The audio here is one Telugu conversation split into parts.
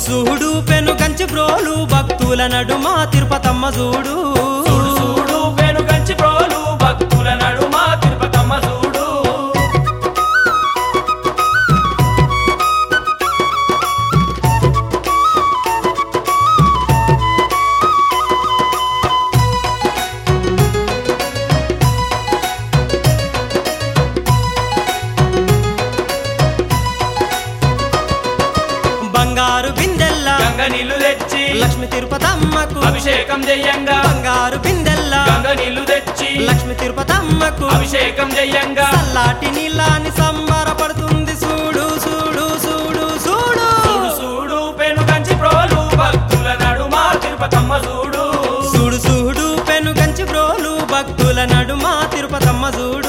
సూడు పెను కంచి బ్రోలు భక్తుల నడుమ తిరుపతమ్మ చూడు చూడు చూడు పెను కంచి ప్రోలు భక్తుల నడుమ తిరుపతమ్మ చూడు బంగారు బిందెల్ల గంగ నీళ్లు తెచ్చి లక్ష్మి తిరుపతమ్మకు అభిషేకం చెయ్యంగా బంగారు బిందెల్ల గంగ నీళ్లు తెచ్చి లక్ష్మి తిరుపతమ్మకు అభిషేకం చెయ్యంగా చల్లాటి నీళ్ళని సంబరపడుతుంది చూడు చూడు చూడు చూడు చూడు చూడు పెను కంచి ప్రోలు భక్తుల నడుమ తిరుపతమ్మ చూడు చూడు చూడు పెను కంచి బ్రోలు భక్తుల నడుమ తిరుపతమ్మ చూడు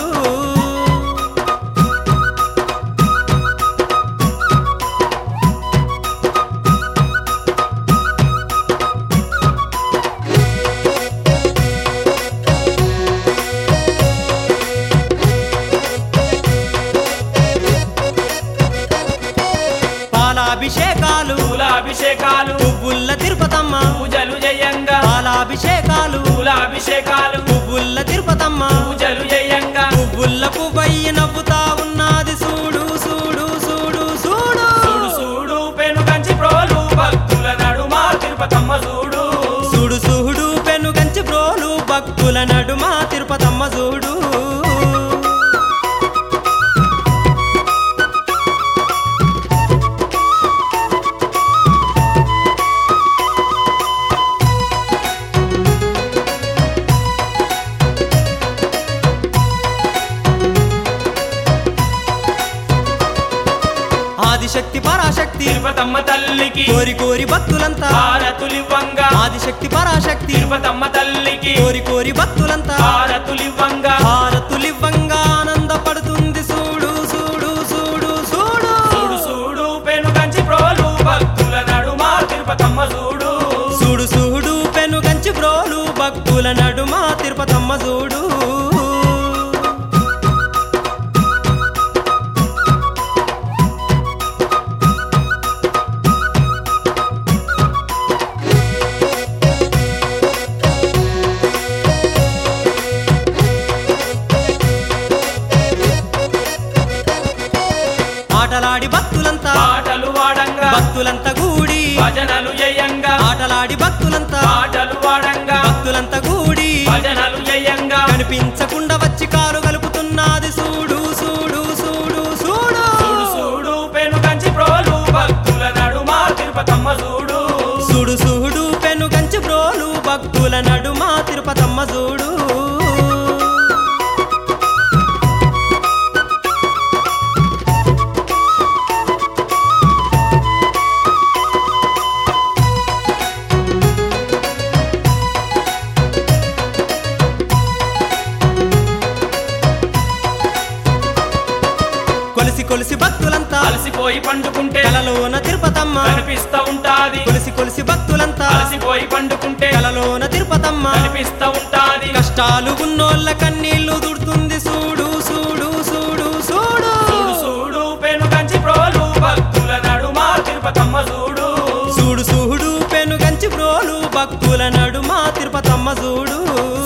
పాలాభిషేకాలు పూలాభిషేకాలు పువ్వుల్ల తిరుపతమ్మ పూజలు చెయ్యంగా పాలాభిషేకాలు పూలాభిషేకాలు పువ్వుల్ల తిరుపతమ్మ పూజలు చెయ్యంగా పువ్వుల్ల పువ్వయ్య నవ్వుతా ఉన్నది చూడు చూడు చూడు చూడు చూడు చూడు పెను కంచి ప్రోలు భక్తుల నడుమ తిరుపతమ్మ చూడు చూడు చూడు పెను కంచి బ్రోలు భక్తుల నడుమ తిరుపతమ్మ చూడు ఆదిశక్తి పరాశక్తి తిరుపతమ్మ తల్లికి కోరి కోరి భక్తులంతా హారతులివ్వంగా ఆదిశక్తి పరాశక్తి తిరుపతమ్మ తల్లికి కోరి కోరి భక్తులంతా హారతులివ్వంగా హారతులివ్వంగా ఆనందపడుతుంది చూడు చూడు చూడు చూడు చూడు చూడు పెను కంచి ప్రోలు భక్తుల నడుమ తిరుపతమ్మ చూడు చూడు చూడు పెను కంచి బ్రోలు భక్తుల నడుమ తిరుపతమ్మ చూడు ఆటలాడి భక్తులంతా పాటలు వాడంగా భక్తులంతా కూడి భజనలు చేయంగా ఆటలాడి భక్తులంతా పాటలు వాడంగా భక్తులంతా కూడి భజనలు చేయంగా కనిపించకుండా వచ్చి కారు కలుపుతున్నది చూడు చూడు చూడు చూడు చూడు చూడు పెను కంచి ప్రోలు భక్తుల నడుమ తిరుపతమ్మ చూడు చూడు చూడు పెను కంచి బ్రోలు భక్తుల నడుమ తిరుపతమ్మ చూడు కొలిసి కొలిసి భక్తులంతా అలసిపోయి పండుకుంటే కలలోన తిరుపతమ్మ కనిపిస్తా ఉంటాది కొలిసి కొలిసి భక్తులంతా అలసిపోయి పండుకుంటే కలలోన తిరుపతమ్మ కనిపిస్తా ఉంటాది కష్టాలు ఉన్నోళ్ళ కన్నీళ్లు దుడుతుంది చూడు చూడు చూడు చూడు చూడు చూడు పెను కంచి ప్రోలు భక్తుల నడుమ తిరుపతమ్మ చూడు చూడు చూడు పెను కంచి బ్రోలు భక్తుల నడుమ తిరుపతమ్మ చూడు